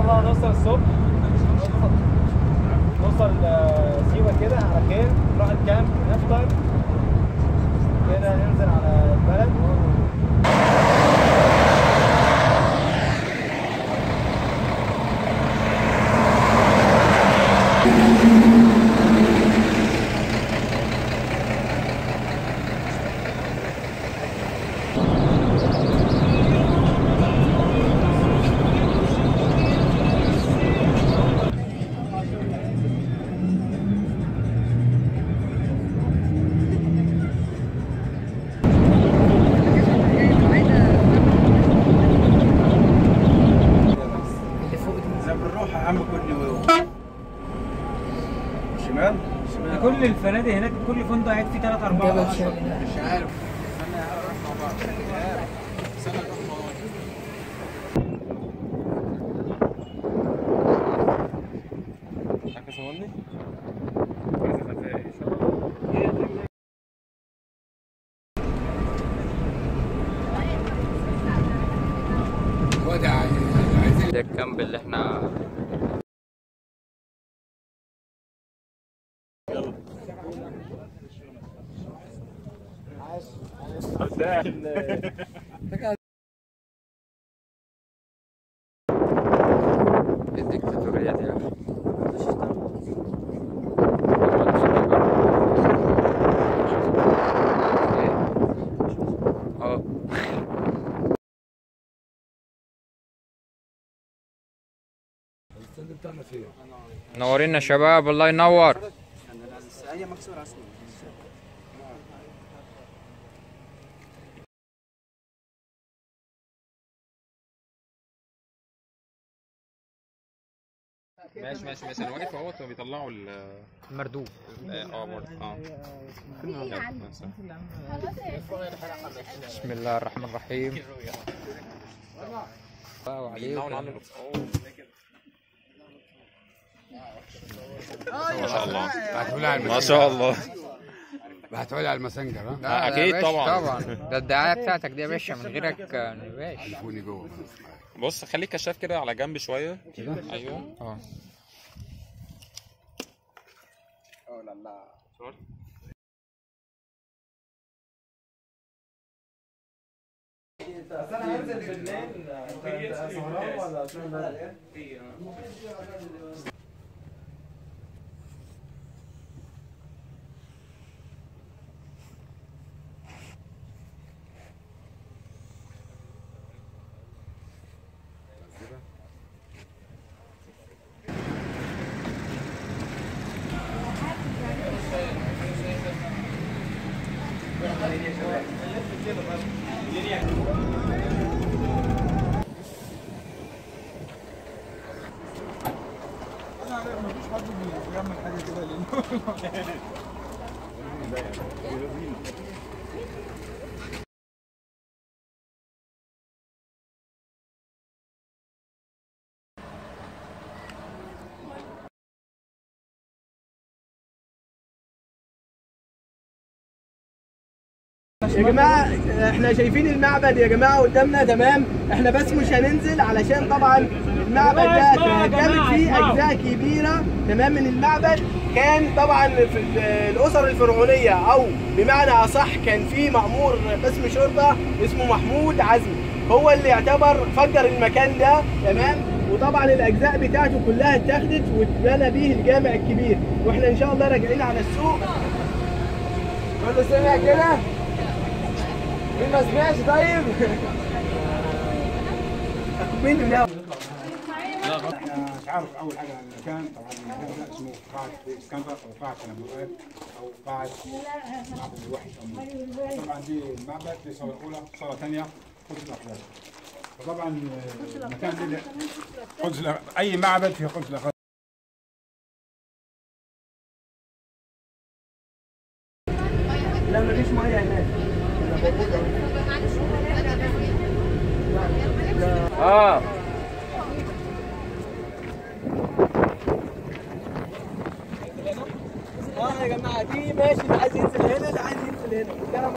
الله نوصل الصبح نوصل آه، سيوة كده على خير نروح الكامب نفطر كده ننزل على البلد زي بنروح يا عم كل يوم شمال كل الفنادق هناك كل فندق قاعد فيه 3 4 مش عارف استنى نروح مع بعض استنى نروح مع بعض ده الكامب اللي احنا الديكتاتورية دي اه نورينا شباب الله ينور هي مكسوره اصلا ماشي ماشي ماشي انا واقف اهوت وبيطلعوا ال مردود اه برضه اه يلا، مع السلامة. بسم الله الرحمن الرحيم الله بيمنعوا عليك العلم. أوه. ما شاء الله هتقولي على ما شاء الله هتقولي على الماسنجر ها؟ لا، لا، أكيد يا باشا طبعا. طبعا ده الدعايه بتاعتك دي يا باشا من غيرك آه، ما يبقاش تليفوني جوه بص خليك كشاف كده على جنب شويه كده؟ ايوه اه بس انا هنزل بالليل انت سهران ولا هتنام بدري؟ يا جماعة احنا شايفين المعبد يا جماعة قدامنا تمام احنا بس مش هننزل علشان طبعا المعبد ده كانت فيه اجزاء كبيرة تمام من المعبد كان طبعا في ال- الاسر الفرعونية او بمعنى اصح كان في مأمور قسم شرطة اسمه محمود عزمي هو اللي يعتبر فجر المكان ده تمام وطبعا الاجزاء بتاعته كلها اتاخدت واتبنى بيه الجامع الكبير واحنا ان شاء الله راجعين على السوق كله سمع كده مين ما سمعش طيب؟ مين اللي مش عارف اول حاجه عن المكان طبعا المكان ده اسمه قاعه اسكندر او قاعه تنبؤات او قاعه معبد الوحش او موسى. طبعا دي المعبد دي صوره اولى صوره ثانيه قدس الاقداس فطبعا آه، المكان ده قدس الأق- اي معبد في قدس الاقداس لا مفيش ميه هناك اه اه يا جماعه دي ماشي اللي عايز ينزل هنا اللي عايز ينزل هنا الكلام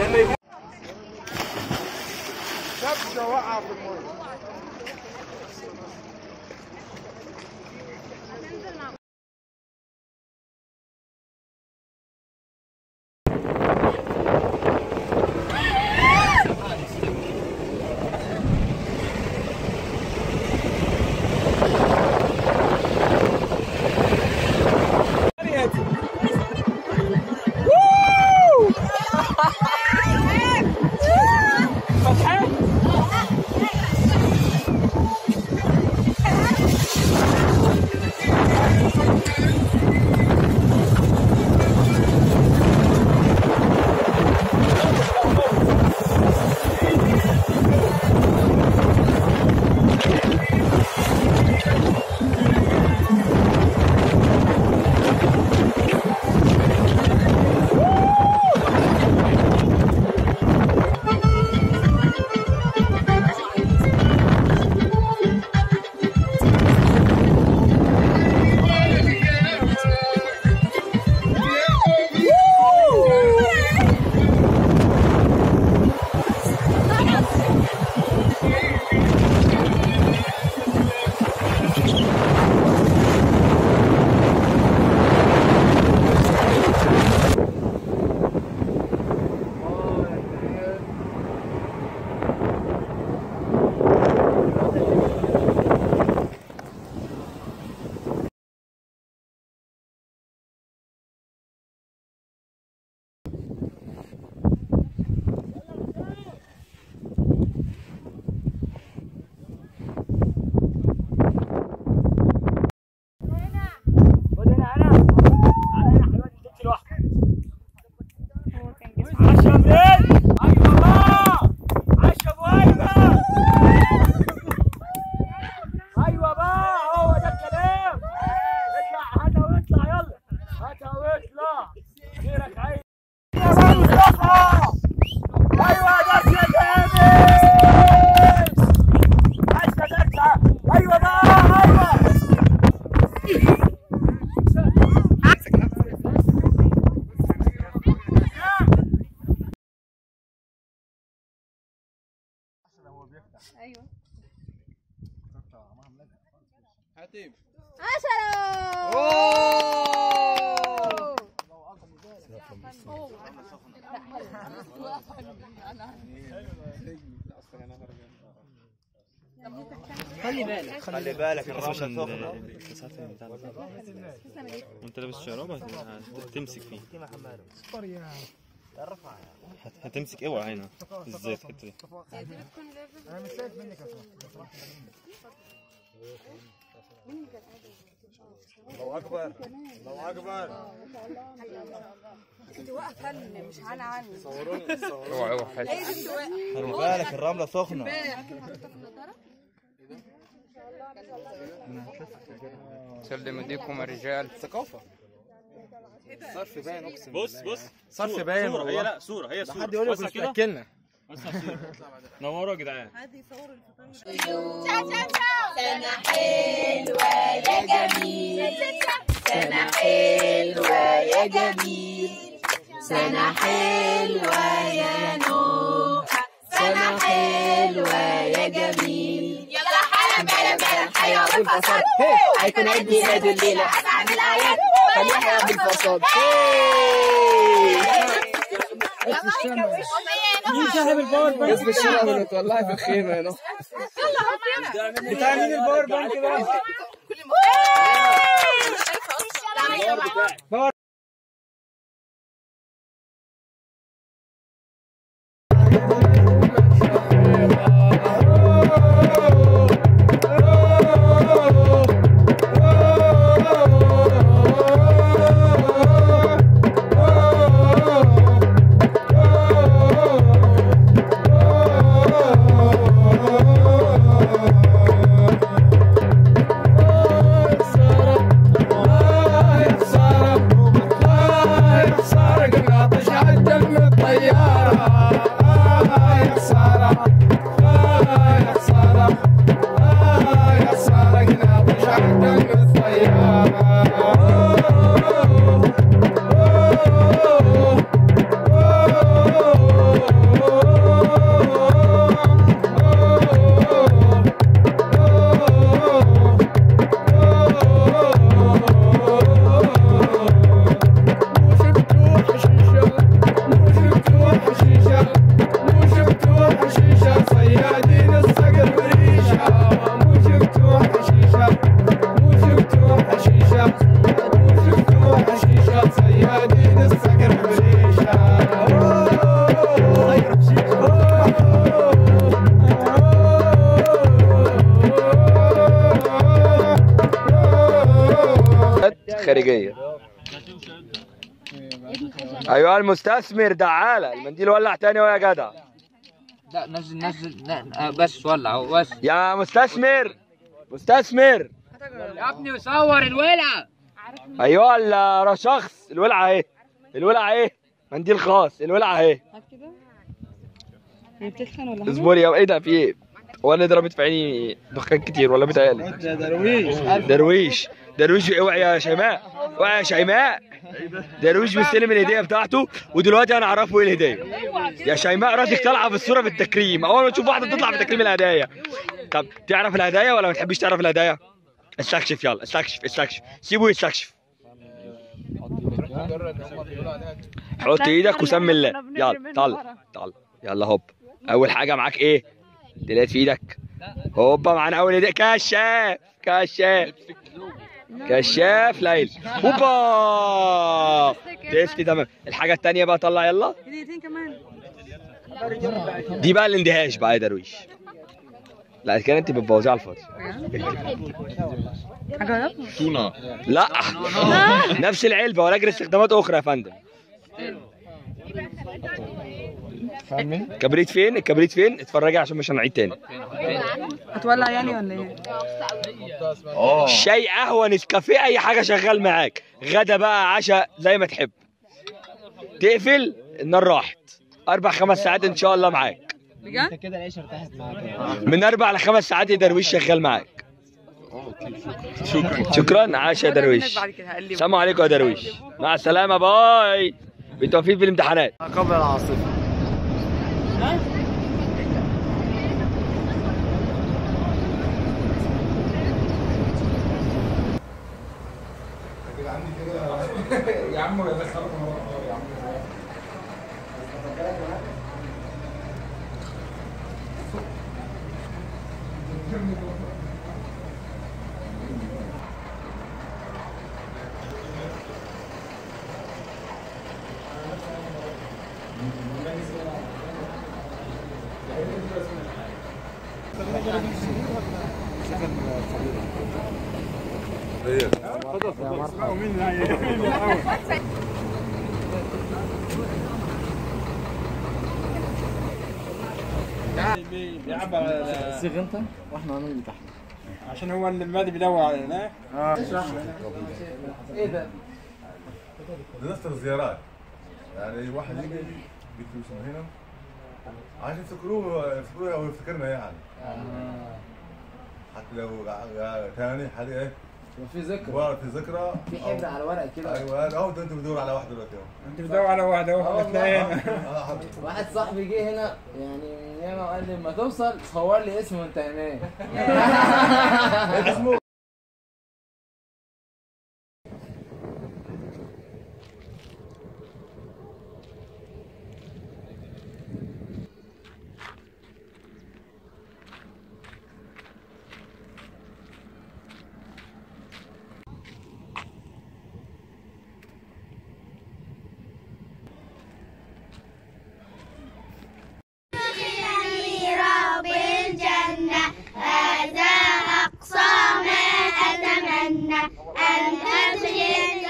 ايوه حاتم عشرة خلي بالك الرملة سخنة وانت لابس شراب هت- هتمسك فيه هت- هتمسك اوعى هنا الزيت حتى دي الله أكبر الله أكبر مش انا عني اوعى اوعى حلو خلي بالك الرملة سخنة سلم ايديكم يا رجال صرف باين أقسم بص بص صرف صورة- باين صورة هي والله. لا صورة هي صورة حد يقول لك وسع مش كده تأكلنا وسع صورة نوروا يا جدعان هيكون عيد ميلاد الليلة أسعد الأعياد فليحيا بالفساد مين صاحب الباور بانك؟ اسم الشارع والله في الخيمة هنا بتاع مين الباور بانك ده؟ خارجيه ايها المستثمر تعالى المنديل ولع تاني اهو يا جدع لا نزل نزل لا آه، بس ولع هو بس يا مستثمر مستثمر يا ابني صور الولعه ايوه الشخص الولعه اهي الولعه اهي منديل خاص الولعه اهي هي بتسخن ولا اصبري يا ايه ده في ايه هو انا ضربت في عيني دخان كتير ولا بيتهيألي درويش درويش درويش اوعي يا شيماء اوعي يا شيماء درويش بيستلم الهديه بتاعته ودلوقتي انا اعرفه ايه الهديه يا شيماء راسك طالعه في الصوره بالتكريم اول ما تشوف واحده تطلع بتكريم الهدايا طب تعرف الهدايا ولا ما تحبيش تعرف الهدايا استكشف يلا استكشف استكشف سيبه يستكشف حط ايدك وسمي الله يلا طلع طلع يلا هوب اول حاجه معاك ايه دلات في ايدك هوبا معانا اول هديه كشاف كشاف كشاف ليل هوبا تفتي تمام الحاجه التانية بقى طلع يلا هديتين كمان دي بقى الاندهاش بقى يا درويش لا كده انت بتبوظيها على الفاضي هجرب تونة لا نفس العلبه ولكن استخدامات اخرى يا فندم كبريت فين الكبريت فين اتفرجي عشان مش هنعيد تاني هتولع يعني ولا ايه؟ شاي قهوه نسكافيه اي حاجه شغال معاك غدا بقى عشاء زي ما تحب تقفل النار راحت اربع خمس ساعات ان شاء الله معاك بجد؟ كده العيشه ارتاحت معاك من اربع لخمس ساعات يا درويش شغال معاك شكرا شكرا عاش يا درويش بعد كده هقلبه السلام عليكم يا درويش مع السلامه باي بالتوفيق في الامتحانات قبل العاصفه يا عم يا دخلنا يا عم صيغ انت واحنا هنعمل اللي تحت عشان هو اللي المادي بيدور علينا ايه ده؟ بنفطر زيارات يعني واحد يجي بيكتب اسمه هنا عشان يفتكروه يفتكروه او يفتكرنا يعني حتى لو ثاني حد ايه في ذكر ورا في ذكرى في حبر على ورق كده ايوه اهو ده انت بتدور على واحد دلوقتي اهو انت بتدور على واحد اهو آه احنا والله. اثنين اه حبيبي واحد صاحبي جه هنا يعني من ياما وقال لي لما توصل صور لي اسمه وانت هناك اسمه رب الجنة هذا أقصى ما أتمنى أن أدخل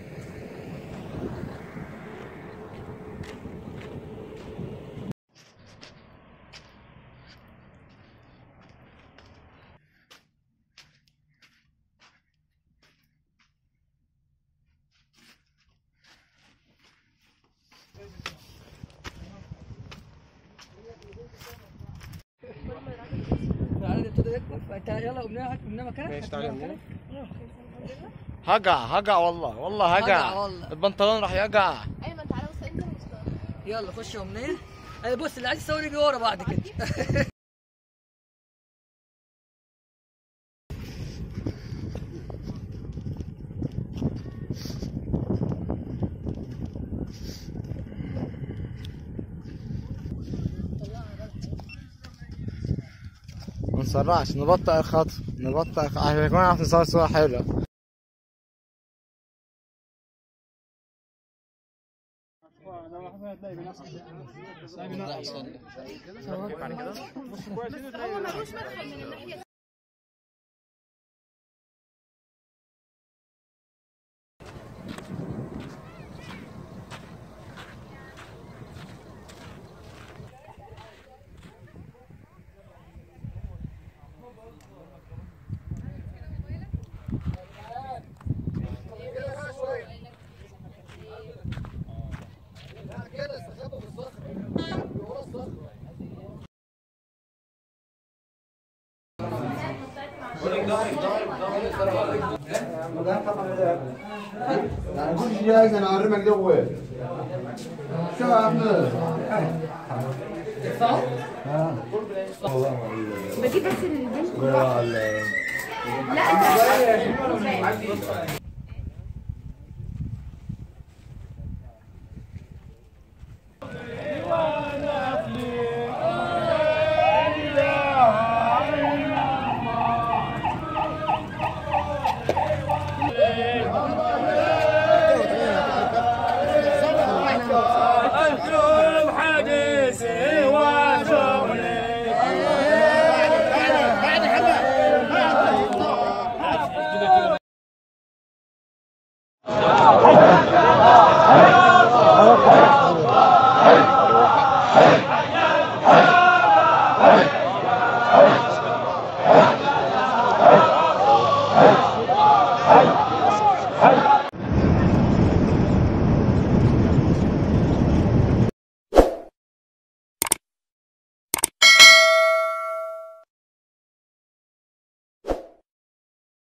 يلا قمنا قمنا مكانك هقع هقع والله والله هقع هقع والله. البنطلون راح يقع أيمن تعالى بص أنت يلا خش امنيه أي بص اللي عايز يصور يجي ورا بعد كده ما نسرعش نبطئ الخطوة نبطئ عشان كمان نعرف نصور صورة حلوة هو ملوش مدخل من الناحية جاهز انا اعرمك دوت شو يا احمد بجيب بس البنت لا لا لا انت أكتب حديثي وشغلي Hey!